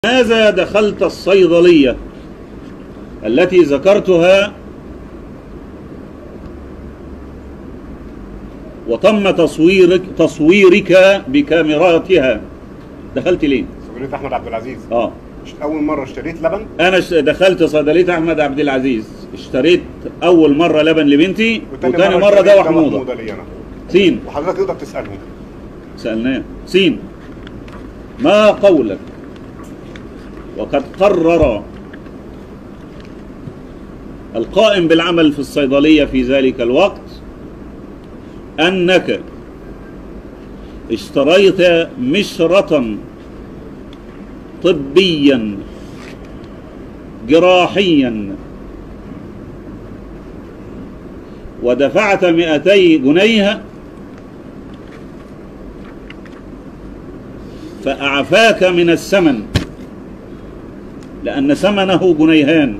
ماذا دخلت الصيدلية التي ذكرتها وتم تصويرك تصويرك بكاميراتها دخلت ليه؟ صيدليه احمد عبد العزيز اه اول مره اشتريت لبن انا ش- دخلت صيدليه احمد عبد العزيز اشتريت اول مره لبن لبنتي وتاني مره اشتريت دواء دواء حموضه حموضه لي انا سين وحضرتك تقدر تسالهم سألناه سين ما قولك وقد قرر القائم بالعمل في الصيدلية في ذلك الوقت أنك اشتريت مشرة طبيا جراحيا ودفعت 200 جنيه فأعفاك من الثمن لأن ثمنه جنيهان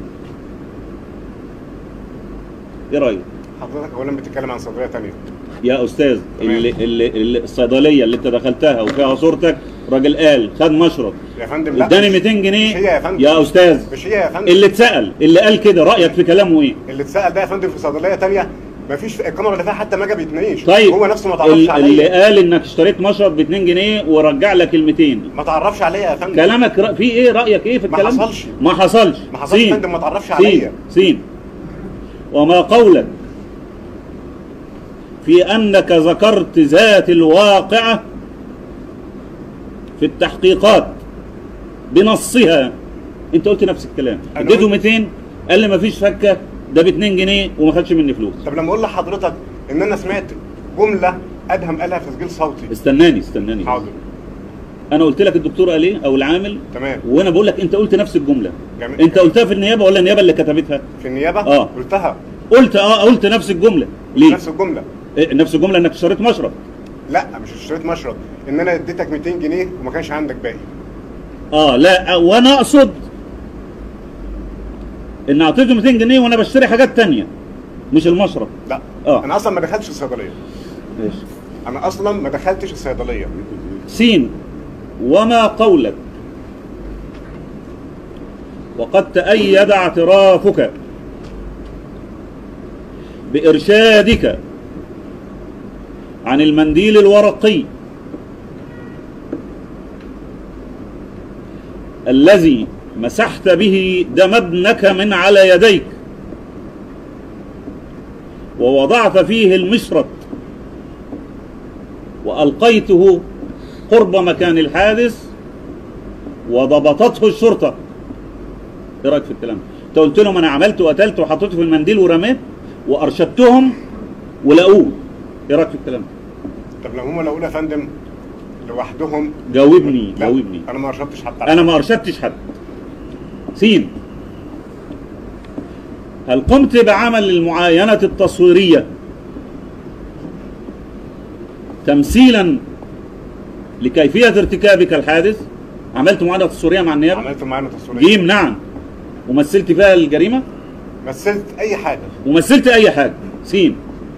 إيه رأيك؟ حضرتك اولا بتتكلم عن صيدليه ثانيه يا أستاذ تمام. اللي, اللي, اللي الصيدلية اللي أنت دخلتها وفيها صورتك راجل قال خد مشرط يا فندم لا اداني مش- 200 جنيه مش هي يا فندم يا أستاذ مش هي يا فندم اللي اتسأل اللي قال كده رأيك في كلامه إيه؟ اللي اتسال ده يا فندم في صيدليه ثانيه مفيش في الكاميرا اللي فيها حتى ما جابتنيش طيب هو نفسه ما تعرفش ال- اللي عليا قال إنك اشتريت مشرط ب 2 جنيه ورجع لك ال 200 ما تعرفش عليا يا فندم كلامك رأ- في ايه رايك ايه في ما الكلام حصلش. ما حصلش ما حصلش يا سين. فندم ما تعرفش سين عليا سين وما قولك في انك ذكرت ذات الواقعه في التحقيقات بنصها انت قلت نفس الكلام أنا اديته قلت- 200 قال لي ما فيش فكه ده ب 2 جنيه وما خدش مني فلوس طب لما اقول لحضرتك ان انا سمعت جمله ادهم قالها في تسجيل صوتي استناني استناني حاضر انا قلت لك الدكتور قال ايه او العامل تمام وانا بقول لك انت قلت نفس الجمله جميل. انت قلتها في النيابه ولا النيابه اللي كتبتها في النيابه آه. قلتها قلت اه قلت نفس الجمله ليه نفس الجمله إيه، نفس الجمله انك اشتريت مشرب لا مش اشتريت مشرب ان انا اديتك 200 جنيه وما كانش عندك باقي اه لا آه، وانا اقصد ان اعطيته 200 جنيه وانا بشتري حاجات تانية مش المشرب لا آه. انا اصلا ما دخلتش الصيدليه ماشي انا اصلا ما دخلتش الصيدليه سين وما قولك وقد تأيد اعترافك بإرشادك عن المنديل الورقي الذي مسحت به دم ابنك من على يديك ووضعت فيه المشرط وألقيته قرب مكان الحادث وضبطته الشرطة ايه رايك في الكلام ده؟ انت قلت لهم انا عملت وقتلت وحطيته في المنديل ورميت وارشدتهم ولقوه ايه رايك في الكلام ده؟ طب لو هم لو يا فندم لوحدهم جاوبني لا جاوبني انا ما شربتش حتى انا ما ارشدتش حد سين هل قمت بعمل المعاينة التصويرية تمثيلا لكيفية ارتكابك الحادث عملت معاينة تصويرية مع النيابة عملت معانا تصويريه جيم نعم ومثلت فيها الجريمة مثلت اي حاجه ومثلت اي حاجة سين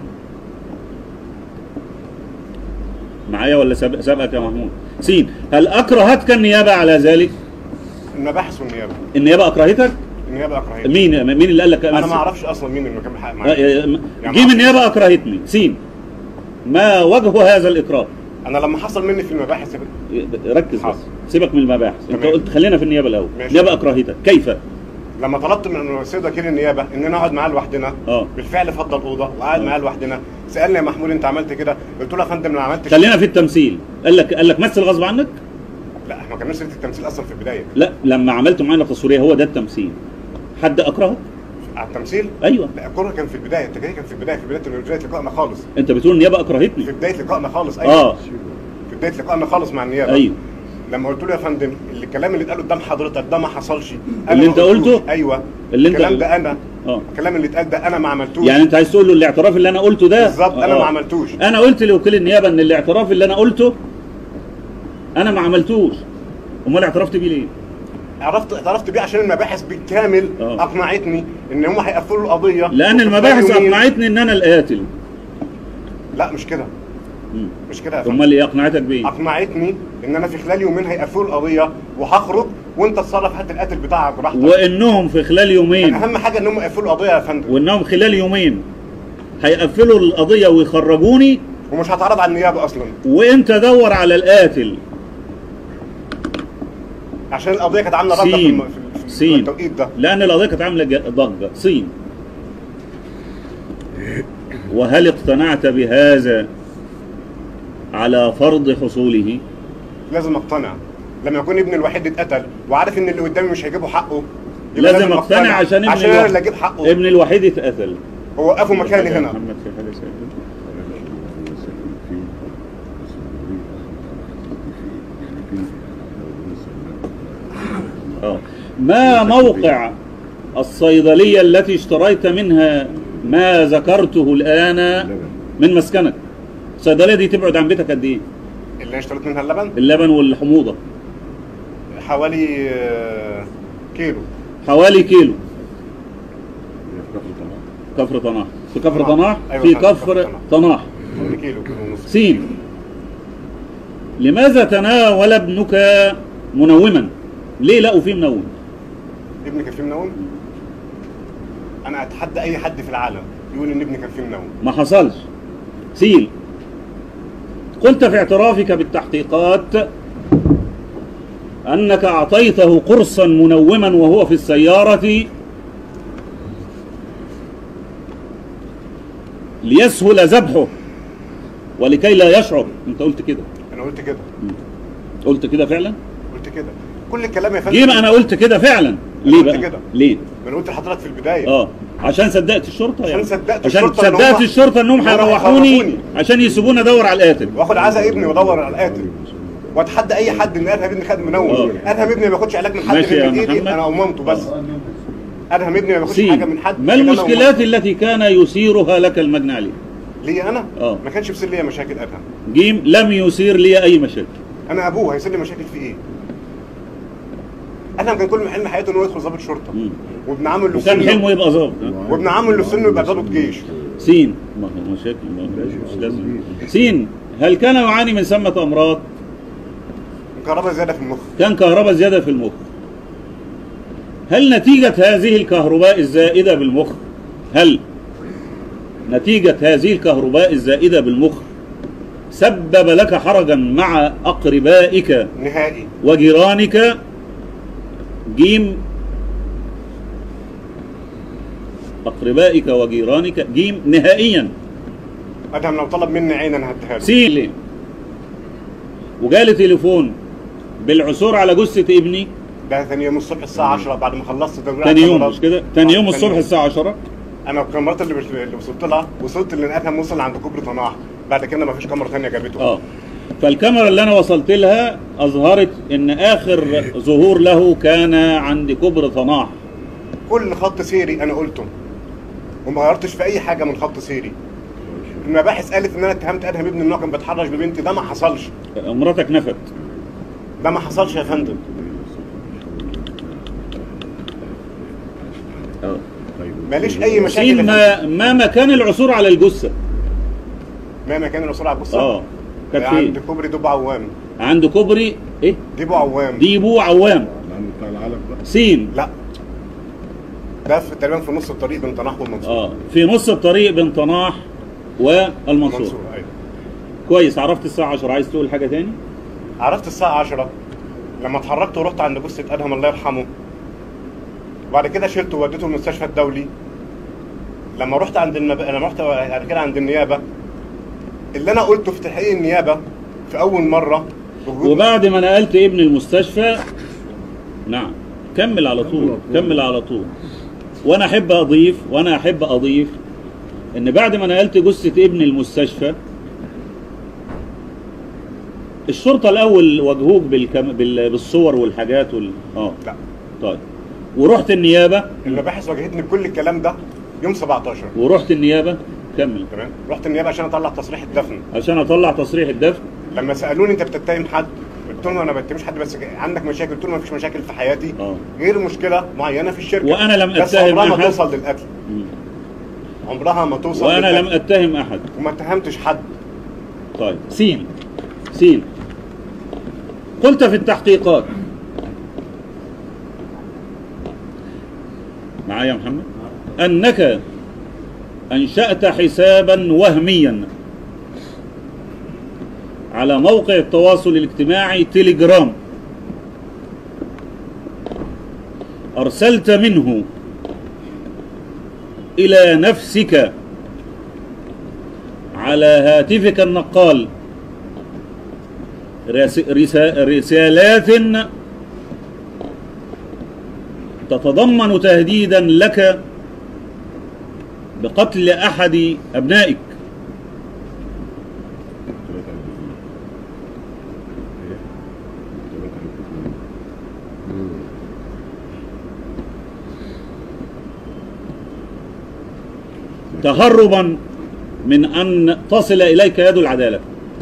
معايا ولا سابق- سابقك يا محمود سين هل اكرهتك النيابة على ذلك المباحث والنيابه النيابة اكرهتك النيابه اكرهتني مين مين اللي قال لك انا مثل؟ ما اعرفش اصلا مين اللي كان بيحقق آه، معايا آه، جيم النيابه اكرهتني سين ما وجه هذا الاكراه انا لما حصل مني في المباحث ركز بس حاضر. سيبك من المباحث انت تمام. قلت خلينا في النيابه الاول ماشي. النيابه اكرهتك كيف لما طلبت من السيد وكيل النيابه ان انا اقعد معاه لوحدنا اه بالفعل فضل الاوضه وقعد معاه لوحدنا سالني يا محمود انت عملت كده قلت له يا فندم انا ما عملتش خلينا في التمثيل قال لك قال لك مثل غصب عنك لا احنا ما كناش سيره التمثيل اصلا في البدايه لا لما عملت معانا تصويريه هو ده التمثيل حد اكرهك على التمثيل ايوه لا الكره كان في البدايه التجربه كان في البدايه في بدايه في بدايه لقائنا خالص انت بتقول النيابه اكرهتني في بدايه لقائنا خالص ايوه اه في بدايه لقائنا خالص مع النيابه ايوه لما قلت له يا فندم اللي الكلام اللي اتقال قدام حضرتك ده ما حصلش اللي ما انت قلتوش. قلته؟ ايوه اللي انت- الكلام ده انا اه الكلام اللي اتقال ده انا ما عملتوش يعني انت عايز تقول له الاعتراف اللي انا قلته ده بالظبط انا آه. ما عملتوش انا قلت لوكيل النيابه ان الاعتراف اللي انا قلته انا ما عملتوش امال اعترفت بيه ليه عرفت اعترفت بيه عشان المباحث بالكامل آه. اقنعتني ان هم هيقفلوا القضيه لان وفي المباحث خلال يومين- اقنعتني ان انا القاتل لا مش كده مم. مش كده يا فندم امال ايه اقنعتك بايه اقنعتني ان انا في خلال يومين هيقفلوا القضيه وهخرج وانت اتصرف هات القاتل بتاعك براحتك وانهم في خلال كان يومين اهم حاجه انهم يقفلوا القضيه يا فندم وانهم خلال يومين هيقفلوا القضيه ويخرجوني ومش هتعرض على النيابه اصلا وانت دور على القاتل عشان القضيه كانت عامله ضجه في, سين الم... في, في سين التوقيت ده لان القضيه كانت عامله ج- ضجه صين وهل اقتنعت بهذا على فرض حصوله لازم اقتنع لما يكون ابني الوحيد اتقتل وعارف ان اللي قدامي مش هيجيبوا حقه يبقى لازم اقتنع عشان ابن عشان انا الوحيد- اللي اجيب حقه ابن الوحيد اتقتل هو وقفوا مكاني يا هنا محمد في حاجه سهله آه. ما موقع الصيدلية التي اشتريت منها ما ذكرته الآن من مسكنك الصيدلية دي تبعد عن بيتك قد إيه؟ اللي انا اشتريت منها اللبن اللبن والحموضة حوالي آه، كيلو حوالي كيلو كفر طناح في كفر طناح. طناح أيوة في فعلا، كفر كفر طناح حوالي كيلو كيلو ونص سين لماذا تناول ابنك منوما؟ ليه لقوا فيه منوم؟ ابني كان فيه منوم انا اتحدى اي حد في العالم يقول ان ابني كان فيه منوم ما حصلش سيل قلت في اعترافك بالتحقيقات أنك أعطيته قرصا منوما وهو في السيارة ليسهل ذبحه ولكي لا يشعر انت قلت كده انا قلت كده قلت كده فعلا قلت كده كل الكلام يا فندم ليه ما انا قلت كده فعلا ليه قلت بقى كده. ليه ما انا قلت لحضرتك في البدايه اه عشان صدقت الشرطه يعني عشان صدقت عشان الشرطة إن صدقت هم- الشرطه انهم إن هم هيروحوني هيخرجوني. عشان يسيبوني ادور على القاتل واخد عزا ابني وادور على القاتل واتحدى اي حد ان ارهب ابني خد منوم آه. ارهب ابني ما بياخدش علاج من حد ماشي يا غير من ايدي محمد. انا ومامته بس ارهب ابني ما بياخدش سي حاجه من حد ما غير أنا المشكلات التي كان يثيرها لك المجني عليه ومامته. ليا انا آه. ما كانش بيصير ليا مشاكل ارهب جيم لم يثير لي اي مشاكل انا ابوه هيصير لي مشاكل في ايه ارهب كان كل حلم حياته انه يدخل ضابط شرطه مم. وابن عمه اللي في وكان سنه حلمه يبقى ظابط وابن عمه اللي في سنه يبقى ضابط جيش سين ما هو مشاكل ما مش لازم سين هل كان يعاني من سمة امراض كهرباء زياده في المخ كان كهرباء زيادة في المخ هل نتيجة هذه الكهرباء الزائدة بالمخ هل نتيجة هذه الكهرباء الزائدة بالمخ سبب لك حرجا مع أقربائك نهائي وجيرانك جيم أقربائك وجيرانك جيم نهائيا ادهم لو طلب مني عين انا هديها له سين وجالي تليفون بالعثور على جثة ابني ده ثاني يوم الصبح الساعه 10 بعد ما خلصت تدوير تاني على يوم الكاميرات. مش كده تاني آه، يوم الصبح الساعة 10 انا الكاميرات اللي اللي وصلت لها وصلت لان وصل عند كوبري طناح بعد كده ما فيش كاميرا ثانيه جابته اه فالكاميرا اللي انا وصلت لها اظهرت ان اخر ظهور له كان عند كوبري طناح كل خط سيري انا قلته وما غيرتش في اي حاجه من خط سيري المباحث قالت ان انا اتهمت ادهم ابني ان هو كان بيتحرش ببنتي ده ما حصلش مراتك نفت ده ما حصلش يا فندم ماليش اي مشاكل سين يا ما ما مكان العثور على الجثة ما مكان الوصول على البصه اه كانت عند فين كوبري دبو عوام عند كوبري ايه ديبو عوام ديبو عوام بتاع العلم بقى سين لا ده في تقريبا في نص الطريق بين طناح والمنصور اه في نص الطريق بين طناح والمنصور المنصور ايوه كويس عرفت الساعة 10 عايز تقول حاجة تاني عرفت الساعة 10 لما اتحركت ورحت عند جثة أدهم الله يرحمه وبعد كده شلته ووديته المستشفى الدولي لما رحت عند المب... لما رحت بعد كده عند النيابة اللي أنا قلته في تحقيق النيابة في أول مرة بوجود- وبعد ما نقلت ابن المستشفى نعم كمل على طول كمل على طول وانا احب اضيف وانا احب اضيف ان بعد ما نقلت جثة ابن المستشفى الشرطة الاول واجهوك بالكم... بال... بالصور والحاجات وال... اه لا طيب ورحت النيابة المباحث واجهتني بكل الكلام ده يوم 17 ورحت النيابة كمل تمام رحت النيابة عشان أطلع تصريح الدفن عشان اطلع تصريح الدفن لما سألوني أنت بتتهم حد قلت لهم أنا ما بتهمش حد بس عندك مشاكل قلت لهم ما فيش مشاكل في حياتي اه غير مشكلة معينة في الشركة وأنا لم بس أتهم عمرها ما أحد. توصل للقتل مم. عمرها ما توصل وانا لم للقتل. اتهم احد وما اتهمتش حد طيب سين سين قلت في التحقيقات معايا يا محمد أنك أنشأت حسابا وهميا على موقع التواصل الاجتماعي تليجرام أرسلت منه إلى نفسك على هاتفك النقال رس- رسا- رسالات تتضمن تهديدا لك بقتل أحد أبنائك تهربا من أن تصل إليك يد العدالة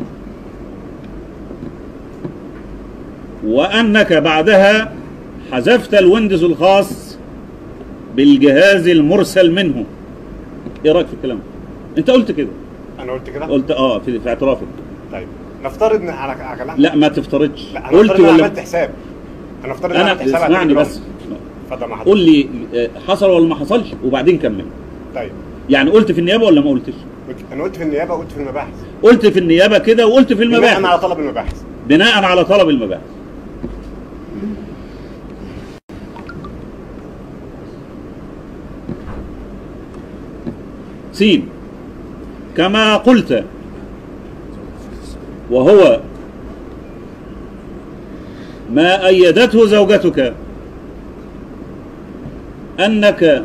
وأنك بعدها حذفت الويندوز الخاص بالجهاز المرسل منه ايه رايك في الكلام ده؟ انت قلت كده انا قلت كده قلت اه في, في اعترافك طيب نفترض ان على على كلام لا ما تفترضش لا انا قلت قلت ولا ولا عملت حساب انا افترض ان انا انا عملت حساب على اسمعني التليجرام. بس اتفضل مع حضرتك قول لي آه، حصل ولا ما حصلش وبعدين كمل طيب يعني قلت في النيابه ولا ما قلتش انا قلت في النيابه وقلت في المباحث قلت في النيابه كده وقلت في بناء على المباحث طلب المباحث بناء على طلب المباحث سين كما قلت وهو ما أيدته زوجتك أنك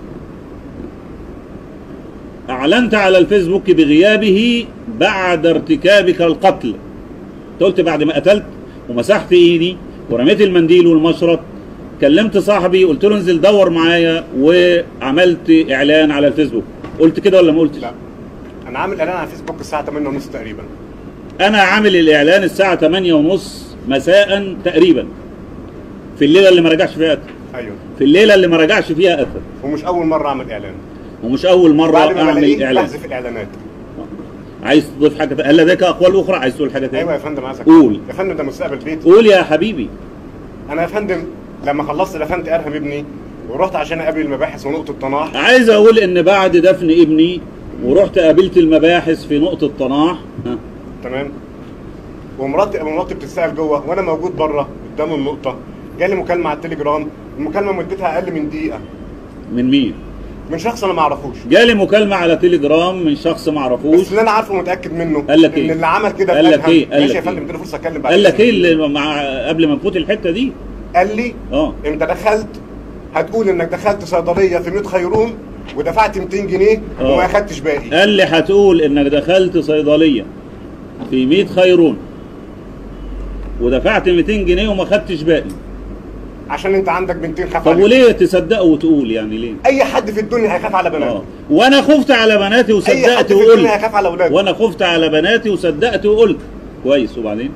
أعلنت على الفيسبوك بغيابه بعد ارتكابك القتل أنت قلت بعد ما قتلت ومسحت ايدي ورميت المنديل والمشرط كلمت صاحبي قلت له انزل دور معايا وعملت اعلان على الفيسبوك قلت كده ولا ما قلتش لا انا عامل اعلان على فيسبوك الساعه 8 ونص تقريبا انا عامل الاعلان الساعه 8 ونص مساء تقريبا في الليله اللي ما رجعش فيها قتل ايوه في الليله اللي ما رجعش فيها قتل ومش اول مره اعمل اعلان ومش اول مره بعد ما اعمل بلاقيه اعلان بحذف الاعلانات عايز تضيف حاجه هل لديك اقوال اخرى عايز تقول حاجه تاني ايوه يا فندم عايزك قول. يا فندم ده مستقبل بيتي قول يا حبيبي انا يا فندم لما خلصت دفنت ارهم ابني ورحت عشان اقابل المباحث ونقطه طناح عايز اقول ان بعد دفن ابني ورحت قابلت المباحث في نقطه طناح ها تمام ومراتي مراتي بتتسال جوه وانا موجود بره قدام النقطه جالي مكالمه على التليجرام المكالمه مدتها اقل من دقيقه من مين من شخص انا ما اعرفوش جالي مكالمة على تليجرام من شخص ما اعرفوش بس اللي انا عارفه ومتاكد منه قال لك ان إيه؟ اللي عمل كده قال لك بأدهم. إيه؟ قال ماشي لك يا فندم إيه؟ اديني فرصه اتكلم بعد قال لك ايه إذنك. اللي مع قبل ما نفوت الحتة دي قال لي اه انت دخلت هتقول انك دخلت صيدليه في 100 خيرون ودفعت 200 جنيه آه. وما اخدتش باقي قال لي هتقول انك دخلت صيدلية في 100 خيرون ودفعت 200 جنيه وما خدتش باقي عشان انت عندك بنتين خاف طب عليهم. وليه تصدق وتقول يعني ليه اي حد في الدنيا هيخاف على اه بناته وانا خفت على بناتي اي حد وصدقت في الدنيا وقلت هيخاف على اولاده وانا خفت على بناتي وصدقت وقلت كويس وبعدين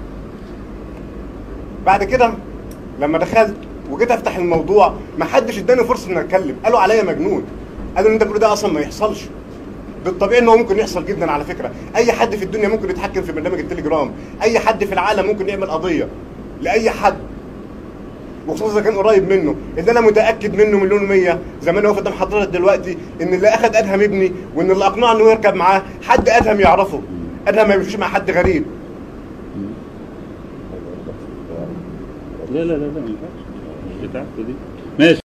بعد كده لما دخلت وجيت افتح الموضوع ما حدش اداني فرصه ان اتكلم قالوا عليا مجنون قالوا ان انت بتقول ده اصلا ما يحصلش بالطبيعي ان هو ممكن يحصل جدا على فكره اي حد في الدنيا ممكن يتحكم في برنامج التليجرام اي حد في العالم ممكن يعمل قضيه لاي حد وخصوصا اذا كان قريب منه اللي انا متاكد منه مليون مية زي ما انا واقف قدام حضرتك دلوقتي ان اللي اخد ادهم ابني وان اللي اقنعه انه يركب معاه حد ادهم يعرفه ادهم ما يمشيش مع حد غريب لا لا لا لا ما ينفعش مش بتاعته دي ماشي